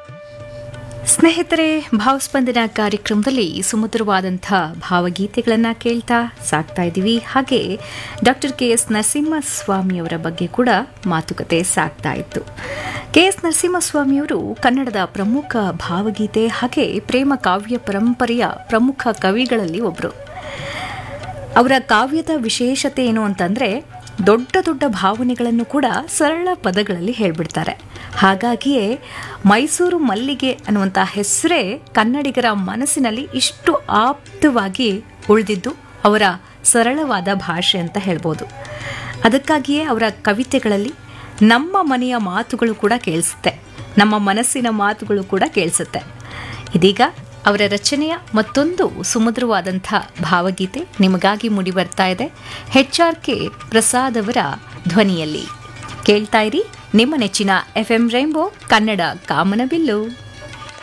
ಸ್ನೇಹಿತರೆ ಭಾವಸ್ಪಂದನ ಕಾರ್ಯಕ್ರಮದಲ್ಲಿ ಸುಮಧುರವಾದಂಥ ಭಾವಗೀತೆಗಳನ್ನು ಕೇಳ್ತಾ ಸಾಕ್ತಾ ಇದ್ದೀವಿ ಹಾಗೆ ಡಾಕ್ಟರ್ ಕೆ ಎಸ್ ನರಸಿಂಹಸ್ವಾಮಿಯವರ ಬಗ್ಗೆ ಕೂಡ ಮಾತುಕತೆ ಸಾಕ್ತಾ ಇತ್ತು ಕೆ ಎಸ್ ನರಸಿಂಹಸ್ವಾಮಿಯವರು ಕನ್ನಡದ ಪ್ರಮುಖ ಭಾವಗೀತೆ ಹಾಗೆ ಪ್ರೇಮ ಕಾವ್ಯ ಪರಂಪರೆಯ ಪ್ರಮುಖ ಕವಿಗಳಲ್ಲಿ ಒಬ್ಬರು ಅವರ ಕಾವ್ಯದ ವಿಶೇಷತೆ ಏನು ಅಂತಂದರೆ ದೊಡ್ಡ ದೊಡ್ಡ ಭಾವನೆಗಳನ್ನು ಕೂಡ ಸರಳ ಪದಗಳಲ್ಲಿ ಹೇಳ್ಬಿಡ್ತಾರೆ ಹಾಗಾಗಿಯೇ ಮೈಸೂರು ಮಲ್ಲಿಗೆ ಅನ್ನುವಂಥ ಹೆಸರೇ ಕನ್ನಡಿಗರ ಮನಸ್ಸಿನಲ್ಲಿ ಇಷ್ಟು ಆಪ್ತವಾಗಿ ಉಳಿದಿದ್ದು ಅವರ ಸರಳವಾದ ಭಾಷೆ ಅಂತ ಹೇಳ್ಬೋದು ಅದಕ್ಕಾಗಿಯೇ ಅವರ ಕವಿತೆಗಳಲ್ಲಿ ನಮ್ಮ ಮನೆಯ ಮಾತುಗಳು ಕೂಡ ಕೇಳಿಸುತ್ತೆ ನಮ್ಮ ಮನಸ್ಸಿನ ಮಾತುಗಳು ಕೂಡ ಕೇಳಿಸುತ್ತೆ ಇದೀಗ ಅವರ ರಚನೆಯ ಮತ್ತೊಂದು ಸುಮಧುರವಾದಂಥ ಭಾವಗೀತೆ ನಿಮಗಾಗಿ ಮೂಡಿ ಬರ್ತಾ ಇದೆ ಹೆಚ್ ಆರ್ ಕೆ ಪ್ರಸಾದ್ ಅವರ ಧ್ವನಿಯಲ್ಲಿ ಕೇಳ್ತಾ ಇರಿ ನಿಮ್ಮ ನೆಚ್ಚಿನ ಎಫ್ ಎಂ ರೈಂಬೋ ಕನ್ನಡ ಕಾಮನಬಿಲ್ಲು